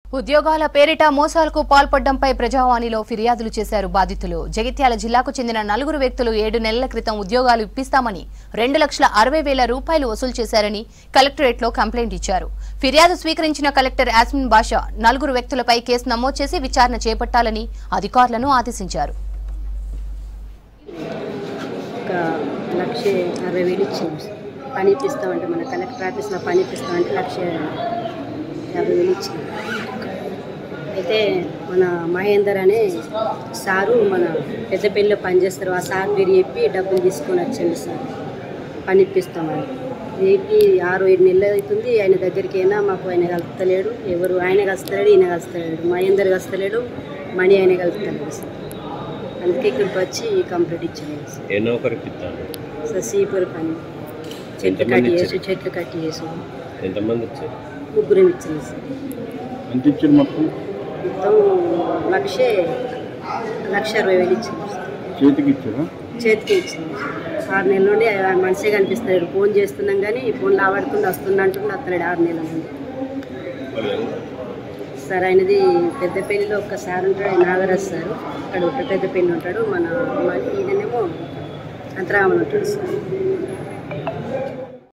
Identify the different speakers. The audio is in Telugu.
Speaker 1: ఉద్యోగాల పేరిట మోసాలకు పాల్పడ్డంపై ప్రజావాణిలో ఫిర్యాదులు చేశారు బాధితులు జగిత్యాల జిల్లాకు చెందిన నలుగురు వ్యక్తులు ఏడు నెలల క్రితం ఉద్యోగాలు ఇప్పిస్తామని రెండు లక్షల అరవై వేల రూపాయలు వసూలు చేశారని కలెక్టరేట్లో కంప్లైంట్ ఇచ్చారు ఫిర్యాదు స్వీకరించిన కలెక్టర్ యాస్మిన్ బాషా నలుగురు వ్యక్తులపై కేసు నమోదు చేసి విచారణ చేపట్టాలని అధికారులను ఆదేశించారు
Speaker 2: ఒక లక్ష అరవై వేలు ఇచ్చాము సార్. పని ఇప్పిస్తామంటే మన కలెక్టర్ ఆఫీస్లో పని ఇప్పిస్తామంటే లక్ష యాభై వేలు ఇచ్చాము అయితే మన మహేందర్ అనే సారు మన పెద్దపల్లిలో పనిచేస్తారు ఆ సార్ పేరు చెప్పి డబ్బులు తీసుకొని వచ్చాను సార్ పని ఇప్పిస్తామని చెప్పి ఆరు ఏడు నెలలు అవుతుంది ఆయన దగ్గరికి అయినా మాకు ఆయన కలుపుతలేడు ఎవరు ఆయన కలుస్తలేడు ఈయన కలుస్తలేడు మహేందర్ కలుస్తలేడు మణి ఆయన కలుపుతలేడు సార్ అందుకే ఇక్కడికి వచ్చి కంప్లీట్ ఇచ్చాను సార్
Speaker 3: ఏ నౌకరికి ఇస్తాను
Speaker 2: సార్ సీపూర్ పని చెట్లు
Speaker 3: ఎంతమంది
Speaker 2: కట్టి చేసి
Speaker 3: ఇచ్చారు?
Speaker 2: చెట్లు కట్టి చేసి
Speaker 3: ఎంతమంది వచ్చారు
Speaker 2: ముగ్గురం ఇచ్చింది సార్
Speaker 4: ఎంత ఇచ్చారు మొత్తం
Speaker 2: మొత్తం లక్షే లక్ష అరవై వేలు ఇచ్చింది సార్
Speaker 4: చేతికి ఇచ్చారా
Speaker 2: చేతికి ఇచ్చింది ఆరు నెలల నుండి ఆ మనిషే కనిపిస్తున్నాడు ఫోన్ చేస్తున్నాం కానీ ఫోన్ లావాడుకుండా వస్తున్నా అంటున్నా వస్తున్నాడు ఆరు నెలల నుండి సార్ ఆయనది పెద్దపల్లిలో ఒక్కసారి ఉంటాడు నాగరాజ్ సార్ అక్కడ ఒక పెద్దపల్లి ఉంటాడు మన మన ఈయననేమో అంతరామన్ ఉంటాడు సార్